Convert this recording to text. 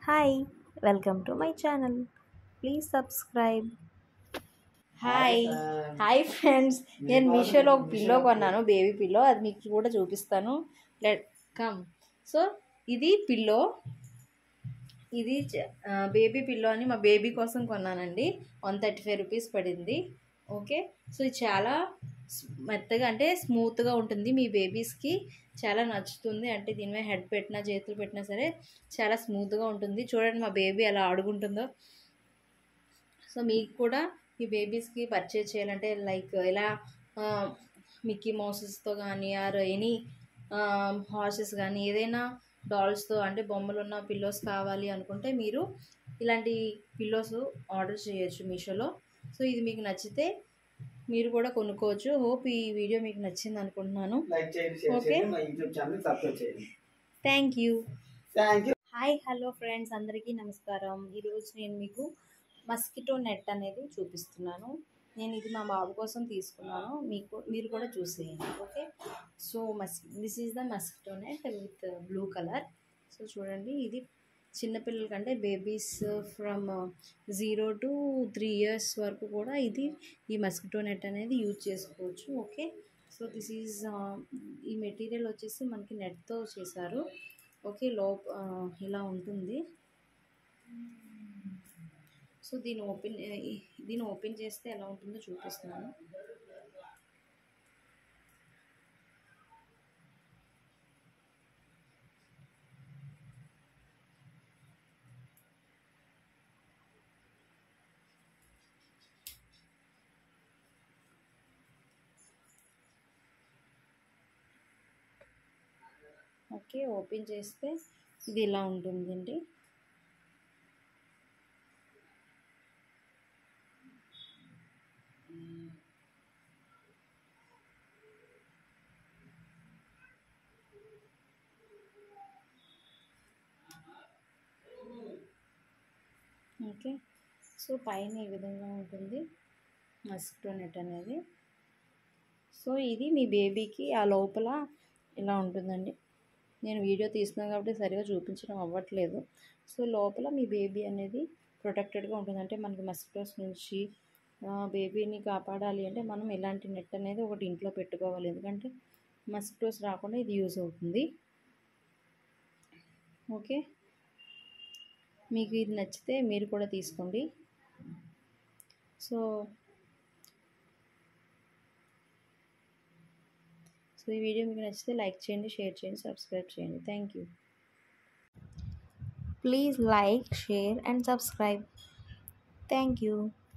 Hi welcome to my channel please subscribe hi hi friends నేను మీషోలో ఒక pillow కొన్నాను బేబీ పిల్లో అది మీకు కూడా చూపిస్తాను లెట్ కమ్ సో ఇది పిల్లో ఇది బేబీ పిల్లో అని మా బేబీ కోసం కొన్నానండి వన్ థర్టీ ఫైవ్ రూపీస్ పడింది ఓకే సో ఇది చాలా స్- మెత్తగా అంటే స్మూత్గా ఉంటుంది మీ బేబీస్కి చాలా నచ్చుతుంది అంటే దీని మీద హెడ్ పెట్టినా చేతులు పెట్టినా సరే చాలా స్మూత్గా ఉంటుంది చూడండి మా బేబీ ఎలా ఆడుకుంటుందో సో మీకు కూడా ఈ బేబీస్కి పర్చేజ్ చేయాలంటే లైక్ ఇలా మిక్కీ మౌసెస్తో కానీ ఆర్ ఎనీ హార్సెస్ కానీ ఏదైనా డాల్స్తో అంటే బొమ్మలు ఉన్న పిల్లోస్ కావాలి అనుకుంటే మీరు ఇలాంటి పిల్లోస్ ఆర్డర్ చేయొచ్చు మీషోలో సో ఇది మీకు నచ్చితే మీరు కూడా కొనుక్కోవచ్చు హోప్ ఈ వీడియో మీకు నచ్చింది అనుకుంటున్నాను లైక్ చేయండి షేర్ Okay. చేయండి మా యూట్యూబ్ ఛానల్ సబ్స్క్రైబ్ చేయండి thank you thank you hi hello friends అందరికీ నమస్కారం ఈరోజు నేను మీకు మస్కిటో నెట్ అనేది చూపిస్తున్నాను నేను ఇది మా బాబు కోసం తీసుకున్నాను మీకు మీరు కూడా చూసేయండి ఓకే సో మస్ this is the mosquito net with blue colour so చూడండి ఇది చిన్నపిల్లల కంటే babies from zero to three years వరకు కూడా ఇది ఈ మస్కిటో నెట్ అనేది యూజ్ చేసుకోవచ్చు ఓకే సో దిస్ ఈజ్ ఈ మెటీరియల్ వచ్చేసి మనకి నెట్తో చేశారు ఓకే లోప ఆ, ఇలా ఉంటుంది సో దీన్ని ఓపెన్ దీన్ని ఓపెన్ చేస్తే ఎలా ఉంటుందో చూపిస్తున్నాను ఓకే ఓపెన్ చేస్తే ఇది ఇలా ఉంటుందండి ఓకే సో పైన ఈ విధంగా ఉంటుంది మస్కిటో నెట్ అనేది సో ఇది మీ బేబీకి ఆ లోపల ఇలా ఉంటుందండి నేను వీడియో తీస్తున్నాను కాబట్టి సరిగా చూపించడం అవ్వట్లేదు సో లోపల మీ బేబీ అనేది ప్రొటెక్టెడ్గా ఉంటుంది అంటే మనకి మస్కిటోస్ నుంచి ఆ, బేబీని కాపాడాలి అంటే మనం ఇలాంటి నెట్ అనేది ఒకటి ఇంట్లో పెట్టుకోవాలి ఎందుకంటే మస్కిటోస్ రాకుండా ఇది యూజ్ అవుతుంది ఓకే మీకు ఇది నచ్చితే మీరు కూడా తీసుకోండి సో సో ఈ వీడియో మీకు నచ్చితే లైక్ చేయండి షేర్ చేయండి సబ్స్క్రైబ్ చేయండి thank you please like share and subscribe thank you